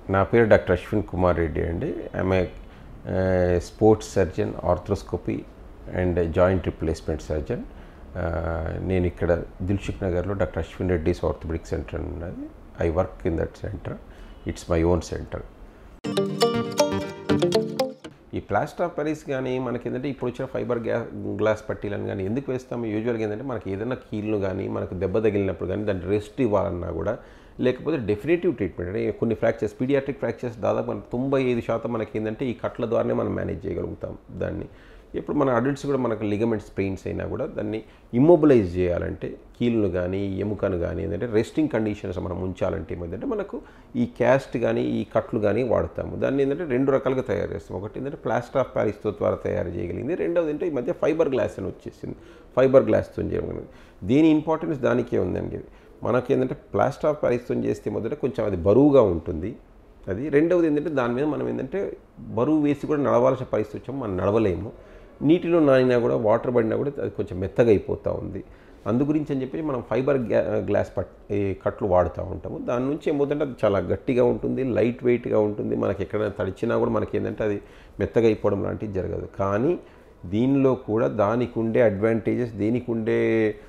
నా పేరు డాక్టర్ అశ్విన్ కుమార్ రెడ్డి అండి I'm a sports surgeon arthroscopy and joint replacement surgeon నేను ఇక్కడ దిల్షుక్ నగర్లో doctor Ashwin Reddy's orthopaedic centre ఉన్నది I work in that centre it's my own centre ఈ ప్లాస్టర్ ఆఫ్ ప్యారిస్ కానీ మనకి ఏంటంటే ఇప్పుడు వచ్చిన ఫైబర్ గ్లా గ్లాస్ పట్టీలను కానీ ఎందుకు వేస్తాము యూజువల్గా ఏంటంటే మనకి ఏదైనా కీళ్ళు కానీ మనకు దెబ్బ తగిలినప్పుడు కానీ దాన్ని రెస్ట్ ఇవ్వాలన్నా కూడా లేకపోతే డెఫినేటివ్ ట్రీట్మెంట్ అంటే కొన్ని ఫ్రాక్చర్స్ పీడియాట్రిక్ ఫ్రాక్చర్స్ దాదాపు మన తొంభై ఐదు శాతం మనకి ఏంటంటే ఈ కట్ల ద్వారానే మనం మేనేజ్ చేయగలుగుతాం దాన్ని ఇప్పుడు మన అడల్ట్స్ కూడా మనకు లిగమెంట్ స్ప్రెయిన్స్ అయినా కూడా దాన్ని ఇమ్మొబిలైజ్ చేయాలంటే కీళ్ళను కానీ ఎముకను కానీ ఏంటంటే రెస్టింగ్ కండిషన్స్ మనం ఉంచాలంటే ఏమైందంటే మనకు ఈ క్యాస్ట్ కానీ ఈ కట్లు కానీ వాడతాము దాన్ని ఏంటంటే రెండు రకాలుగా తయారు చేస్తాం ఒకటి ఏంటంటే ప్లాస్టర్ ఆఫ్ ప్యారిస్తో ద్వారా తయారు చేయగలిగింది రెండవది అంటే ఈ మధ్య ఫైబర్ గ్లాస్ అని వచ్చేసింది ఫైబర్ గ్లాస్తో చేయగలిగింది దీని ఇంపార్టెన్స్ దానికే ఉందండి మనకి ఏంటంటే ప్లాస్టర్ ఆఫ్ ప్యారిస్తో చేస్తే మొదట కొంచెం అది బరువుగా ఉంటుంది అది రెండవది ఏంటంటే దాని మీద మనం ఏంటంటే బరువు వేసి కూడా నడవాల్సిన పరిస్థితి వచ్చాము మనం నడవలేము నీటిలో నానినా కూడా వాటర్ పడినా కూడా అది కొంచెం మెత్తగా అయిపోతూ ఉంది అందు గురించి అని చెప్పి మనం ఫైబర్ గ్లాస్ పట్ ఈ కట్లు వాడుతూ ఉంటాము దాని నుంచి ఏమవుతుందంటే అది చాలా గట్టిగా ఉంటుంది లైట్ వెయిట్గా ఉంటుంది మనకి ఎక్కడైనా తడిచినా కూడా మనకి ఏంటంటే అది మెత్తగా అయిపోవడం లాంటివి జరగదు కానీ దీనిలో కూడా దానికి ఉండే అడ్వాంటేజెస్ దీనికి ఉండే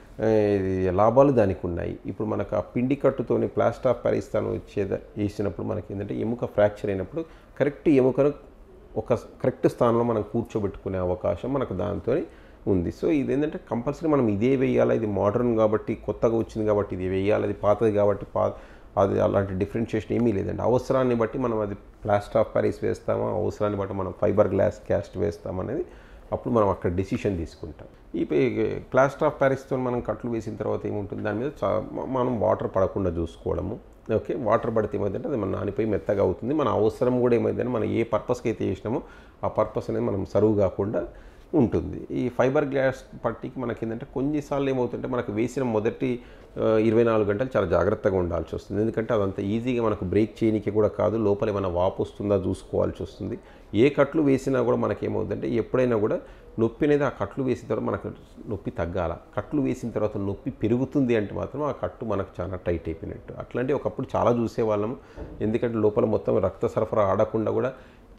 లాభాలు దానికి ఉన్నాయి ఇప్పుడు మనకు ఆ పిండి కట్టుతోని ప్లాస్టర్ ఆఫ్ ప్యారిస్తాన్ వచ్చేది వేసినప్పుడు మనకి ఏంటంటే ఎముక ఫ్రాక్చర్ అయినప్పుడు కరెక్ట్ ఎముకను ఒక కరెక్ట్ స్థానంలో మనం కూర్చోబెట్టుకునే అవకాశం మనకు దాంతో ఉంది సో ఇదేంటంటే కంపల్సరీ మనం ఇదే వేయాలి ఇది మోడర్న్ కాబట్టి కొత్తగా వచ్చింది కాబట్టి ఇది వేయాలి అది పాతది కాబట్టి పా అది అలాంటి డిఫరెన్షియేషన్ ఏమీ లేదండి అవసరాన్ని బట్టి మనం అది ప్లాస్టర్ ఆఫ్ ప్యారిస్ వేస్తామా అవసరాన్ని బట్టి మనం ఫైబర్ గ్లాస్ క్యాస్ట్ వేస్తామనేది అప్పుడు మనం అక్కడ డెసిషన్ తీసుకుంటాం ఈ ప్లాస్టర్ ఆఫ్ ప్యారిస్తో మనం కట్లు వేసిన తర్వాత ఏముంటుంది దాని మీద చా మనం వాటర్ పడకుండా చూసుకోవడము ఓకే వాటర్ పడితే ఏమైందంటే అది మన నానిపోయి మెత్తగా అవుతుంది మన అవసరం కూడా ఏమైందంటే మనం ఏ పర్పస్కి అయితే చేసినామో ఆ పర్పస్ అనేది మనం సరువు కాకుండా ఉంటుంది ఈ ఫైబర్ గ్లాస్ పట్టికి మనకి ఏంటంటే కొన్నిసార్లు ఏమవుతుంటే మనకు వేసిన మొదటి ఇరవై నాలుగు గంటలు చాలా జాగ్రత్తగా ఉండాల్సి వస్తుంది ఎందుకంటే అదంత ఈజీగా మనకు బ్రేక్ చేయడానికి కూడా కాదు లోపల ఏమైనా వాపు వస్తుందా చూసుకోవాల్సి వస్తుంది ఏ కట్లు వేసినా కూడా మనకి ఏమవుతుందంటే ఎప్పుడైనా కూడా నొప్పి అనేది ఆ కట్లు వేసిన తర్వాత మనకు నొప్పి తగ్గాల కట్లు వేసిన తర్వాత నొప్పి పెరుగుతుంది అంటే మాత్రం ఆ కట్టు మనకు చాలా టైట్ అయిపోయినట్టు అట్లాంటి ఒకప్పుడు చాలా చూసేవాళ్ళము ఎందుకంటే లోపల మొత్తం రక్త సరఫరా ఆడకుండా కూడా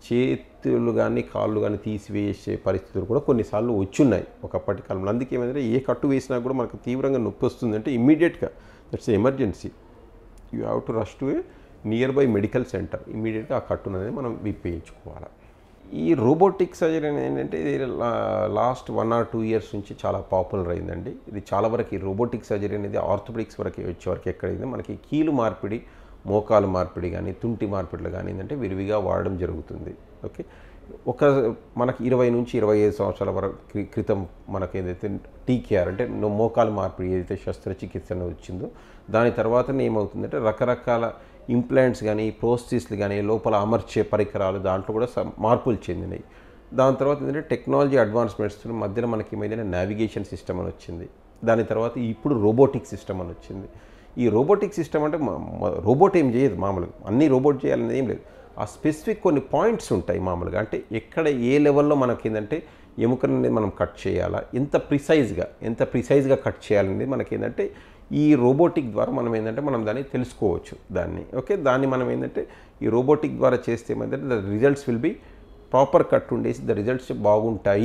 చేతులు కానీ కాళ్ళు కానీ తీసివేసే పరిస్థితులు కూడా కొన్నిసార్లు వచ్చున్నాయి ఒకప్పటి కాలంలో అందుకే ఏమైందంటే ఏ కట్టు వేసినా కూడా మనకు తీవ్రంగా నొప్పి వస్తుంది అంటే ఇమ్మీడియట్గా that's emergency you have to rush to a nearby medical centre ఇమీడియట్గా ఆ కట్టును అనేది మనం విప్పేయించుకోవాలి ఈ రోబోటిక్ సర్జరీ అనేది ఏంటంటే ఇది last one or two years నుంచి చాలా పాపులర్ అయిందండి ఇది చాలా వరకు ఈ రోబోటిక్ సర్జరీ అనేది ఆర్థోపెడిక్స్ వరకు వచ్చే వరకు ఎక్కడైంది మనకి కీలు మార్పిడి మోకాలు మార్పిడి కానీ తుంటి మార్పిడిలు కానీ ఏంటంటే విరివిగా వాడడం జరుగుతుంది ఓకే ఒక మనకి ఇరవై నుంచి ఇరవై ఐదు సంవత్సరాల వరకు క్రితం మనకి ఏదైతే టీకేఆర్ అంటే మోకాలు మార్పిడి ఏదైతే శస్త్రచికిత్స వచ్చిందో దాని తర్వాతనే ఏమవుతుందంటే రకరకాల ఇంప్లాంట్స్ కానీ ప్రోస్టిస్లు కానీ లోపల అమర్చే పరికరాలు దాంట్లో కూడా మార్పులు చెందినాయి దాని తర్వాత ఏంటంటే టెక్నాలజీ అడ్వాన్స్మెంట్స్ మధ్యన మనకి ఏమైందంటే నావిగేషన్ సిస్టమ్ అని వచ్చింది దాని తర్వాత ఇప్పుడు రోబోటిక్ సిస్టమ్ అని వచ్చింది ఈ రోబోటిక్ సిస్టమ్ అంటే రోబోట్ ఏం చేయదు మామూలుగా అన్నీ రోబోట్ చేయాలనేది ఏం లేదు ఆ స్పెసిఫిక్ కొన్ని పాయింట్స్ ఉంటాయి మామూలుగా అంటే ఎక్కడ ఏ లెవెల్లో మనకి ఏంటంటే ఎముకని మనం కట్ చేయాలా ఎంత ప్రిసైజ్గా ఎంత ప్రిసైజ్గా కట్ చేయాలనేది మనకి ఏంటంటే ఈ రోబోటిక్ ద్వారా మనం ఏంటంటే మనం దాన్ని తెలుసుకోవచ్చు దాన్ని ఓకే దాన్ని మనం ఏంటంటే ఈ రోబోటిక్ ద్వారా చేస్తే ఏమంటే the results will be proper cut ఉండేసి ద రిజల్ట్స్ బాగుంటాయి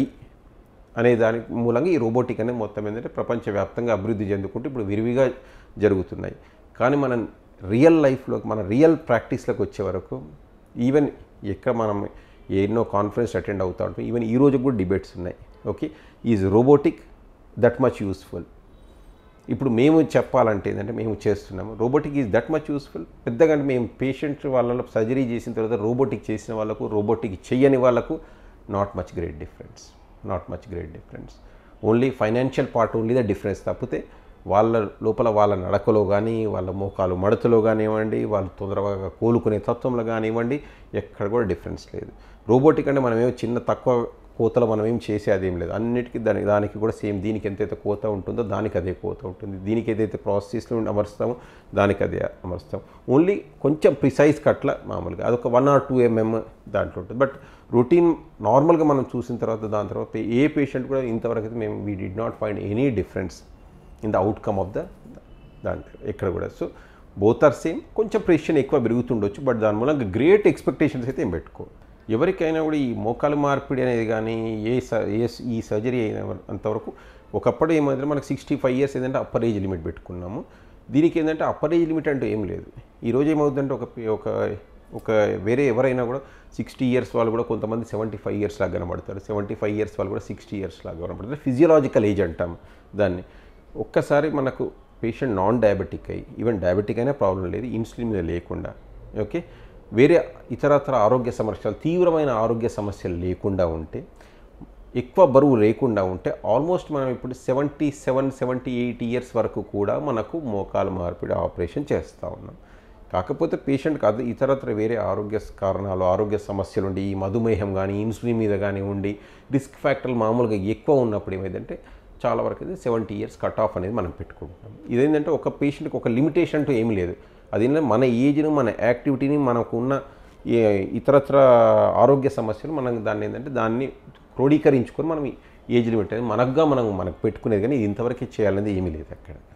అనే దాని మూలంగా ఈ రోబోటిక్ అనేది మొత్తం ఏంటంటే ప్రపంచవ్యాప్తంగా అభివృద్ధి చెందుకుంటూ ఇప్పుడు విరివిగా జరుగుతున్నాయి కానీ మనం రియల్ లైఫ్లో మన రియల్ ప్రాక్టీస్లోకి వచ్చే వరకు ఈవెన్ ఎక్కడ మనం ఎన్నో కాన్ఫరెన్స్ అటెండ్ అవుతా ఉంటాం ఈవెన్ ఈ రోజు కూడా డిబేట్స్ ఉన్నాయి okay is robotic that much useful ఇప్పుడు మేము చెప్పాలంటే ఏంటంటే మేము చేస్తున్నాము robotic is that much useful పెద్దగా అంటే మేము పేషెంట్ వాళ్ళలో సర్జరీ చేసిన తర్వాత రోబోటిక్ చేసిన వాళ్ళకు రోబోటిక్ చేయని వాళ్ళకు not much great difference not much great difference only financial part only the difference తప్పితే వాళ్ళ లోపల వాళ్ళ నడకలో కానీ వాళ్ళ మోకాలు మడతలో కానివ్వండి వాళ్ళు తొందరగా కోలుకునే తత్వంలో కానివ్వండి ఎక్కడ కూడా డిఫరెన్స్ లేదు రోబోటిక్ అంటే మనమేమో చిన్న తక్కువ కోతలు మనం ఏం చేసే అదేం లేదు అన్నిటికీ దానికి దానికి కూడా సేమ్ దీనికి ఎంతైతే కోత ఉంటుందో దానికి అదే కోత ఉంటుంది దీనికి ఏదైతే ప్రాసెస్లో అమరుస్తామో దానికి అదే అమరుస్తాం ఓన్లీ కొంచెం ప్రిసైజ్ కట్ల మామూలుగా అదొక వన్ ఆర్ టూ ఎంఎం దాంట్లో ఉంటుంది బట్ రొటీన్ నార్మల్గా మనం చూసిన తర్వాత దాని తర్వాత ఏ పేషెంట్ కూడా ఇంతవరకు అయితే మేము we did not find any difference in the outcome of the దాంట్లో ఎక్కడ కూడా సో బోత్ ఆర్ సేమ్ కొంచెం ప్రెషన్ ఎక్కువ పెరుగుతుండొచ్చు బట్ దాని మూలంగా గ్రేట్ ఎక్స్పెక్టేషన్స్ అయితే ఏం పెట్టుకో ఎవరికైనా కూడా ఈ మోకాలు మార్పిడి అనేది కానీ ఏ స- ఏ స్- ఈ సర్జరీ అయిన అంతవరకు ఒకప్పుడు ఏమైందంటే మనకు సిక్స్టీ ఫైవ్ ఇయర్స్ ఏంటంటే అప్పర్ ఏజ్ లిమిట్ పెట్టుకున్నాము దీనికి ఏంటంటే అప్పర్ ఏజ్ లిమిట్ అంటూ ఏం లేదు ఈరోజు ఏమవుతుందంటే ఒక పి- ఒక ఒక వేరే ఎవరైనా కూడా సిక్స్టీ ఇయర్స్ వాళ్ళు కూడా కొంతమంది సెవెంటీ ఫైవ్ ఇయర్స్ లాగా కనబడతారు సెవెంటీ ఫైవ్ ఇయర్స్ వాళ్ళు కూడా సిక్స్టీ ఇయర్స్ లాగా కనబడతారు ఫిజియలాజికల్ ఏజ్ అంటాం దాన్ని ఒక్కసారి మనకు పేషెంట్ నాన్ డయాబెటిక్ అయ్యి ఈవెన్ డయాబెటిక్ అయినా ప్రాబ్లం లేదు ఇన్సులిన్ మీద లేకుండా ఓకే వేరే ఇతరత్ర ఆరోగ్య సమస్యలు తీవ్రమైన ఆరోగ్య సమస్యలు లేకుండా ఉంటే ఎక్కువ బరువు లేకుండా ఉంటే ఆల్మోస్ట్ మనం ఇప్పుడు seventy seven seventy eight years వరకు కూడా మనకు మోకాలు మార్పిడి ఆపరేషన్ చేస్తూ ఉన్నాం కాకపోతే పేషెంట్కి అది ఇతరత్ర వేరే ఆరోగ్య కారణాలు ఆరోగ్య సమస్యలు ఉండి ఈ మధుమేహం కానీ ఇన్సులిన్ మీద కానీ ఉండి రిస్క్ ఫ్యాక్టర్లు మామూలుగా ఎక్కువ ఉన్నప్పుడు ఏమైందంటే చాలా వరకు అయితే సెవెంటీ ఇయర్స్ కట్ ఆఫ్ అనేది మనం పెట్టుకుంటాం ఇదేంటంటే ఒక పేషెంట్కి ఒక లిమిటేషన్ అంటూ ఏమీ లేదు అదేంటంటే మన ఏజ్ను మన యాక్టివిటీని మనకున్న ఏ ఇతరత్ర ఆరోగ్య సమస్యలు మనం దాన్ని ఏంటంటే దాన్ని క్రోడీకరించుకొని మనం ఏజ్ లిమిట్ అనేది మనకుగా మనం మనకు పెట్టుకునేది కానీ ఇది ఇంతవరకే చేయాలనేది ఏమీ లేదు అక్కడ